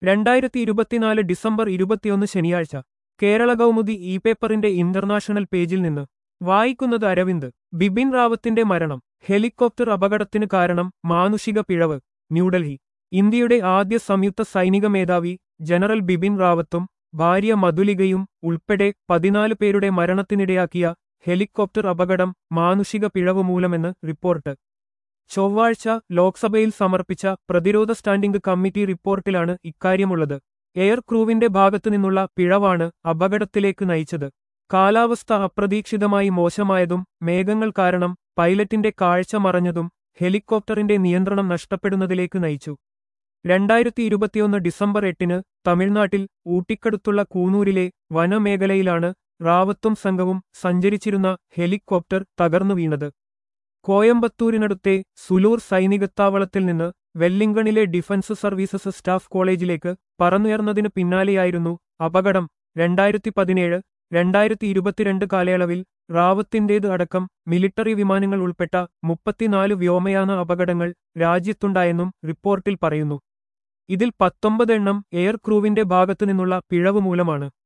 രണ്ടായിരത്തി ഇരുപത്തിനാല് ഡിസംബർ ഇരുപത്തിയൊന്ന് ശനിയാഴ്ച കേരള കൗമുദി ഇ പേപ്പറിന്റെ ഇന്റർനാഷണൽ പേജിൽ നിന്ന് വായിക്കുന്നത് അരവിന്ദ് ബിപിൻ റാവത്തിന്റെ മരണം ഹെലികോപ്റ്റർ അപകടത്തിന് കാരണം മാനുഷിക പിഴവ് ന്യൂഡൽഹി ഇന്ത്യയുടെ ആദ്യ സംയുക്ത സൈനിക മേധാവി ജനറൽ ബിപിൻ റാവത്തും ഭാര്യ മധുലികയും ഉൾപ്പെടെ പതിനാല് പേരുടെ മരണത്തിനിടയാക്കിയ ഹെലികോപ്റ്റർ അപകടം മാനുഷിക പിഴവ് മൂലമെന്ന് റിപ്പോർട്ട് ചൊവ്വാഴ്ച ലോക്സഭയിൽ സമർപ്പിച്ച പ്രതിരോധ സ്റ്റാൻഡിംഗ് കമ്മിറ്റി റിപ്പോർട്ടിലാണ് ഇക്കാര്യമുള്ളത് എയർ ക്രൂവിന്റെ ഭാഗത്തുനിന്നുള്ള പിഴവാണ് അപകടത്തിലേക്ക് നയിച്ചത് കാലാവസ്ഥ അപ്രതീക്ഷിതമായി മോശമായതും മേഘങ്ങൾ കാരണം പൈലറ്റിന്റെ കാഴ്ച മറഞ്ഞതും ഹെലികോപ്റ്ററിന്റെ നിയന്ത്രണം നഷ്ടപ്പെടുന്നതിലേക്ക് നയിച്ചു രണ്ടായിരത്തി ഇരുപത്തിയൊന്ന് ഡിസംബർ എട്ടിന് തമിഴ്നാട്ടിൽ ഊട്ടിക്കടുത്തുള്ള കൂനൂരിലെ വനമേഖലയിലാണ് റാവത്തും സംഘവും സഞ്ചരിച്ചിരുന്ന ഹെലികോപ്റ്റർ തകർന്നു വീണത് കോയമ്പത്തൂരിനടുത്തെ സുലൂർ സൈനികത്താവളത്തിൽ നിന്ന് വെല്ലിംഗണിലെ ഡിഫൻസ് സർവീസസ് സ്റ്റാഫ് കോളേജിലേക്ക് പറന്നുയർന്നതിന് പിന്നാലെയായിരുന്നു അപകടം രണ്ടായിരത്തി പതിനേഴ് രണ്ടായിരത്തി ഇരുപത്തിരണ്ട് കാലയളവിൽ റാവത്തിന്റേത് അടക്കം മിലിട്ടറി വിമാനങ്ങൾ ഉൾപ്പെട്ട മുപ്പത്തിനാല് വ്യോമയാന അപകടങ്ങൾ രാജ്യത്തുണ്ടായെന്നും റിപ്പോർട്ടിൽ പറയുന്നു ഇതിൽ പത്തൊമ്പത് എണ്ണം എയർ ക്രൂവിന്റെ ഭാഗത്തുനിന്നുള്ള പിഴവ് മൂലമാണ്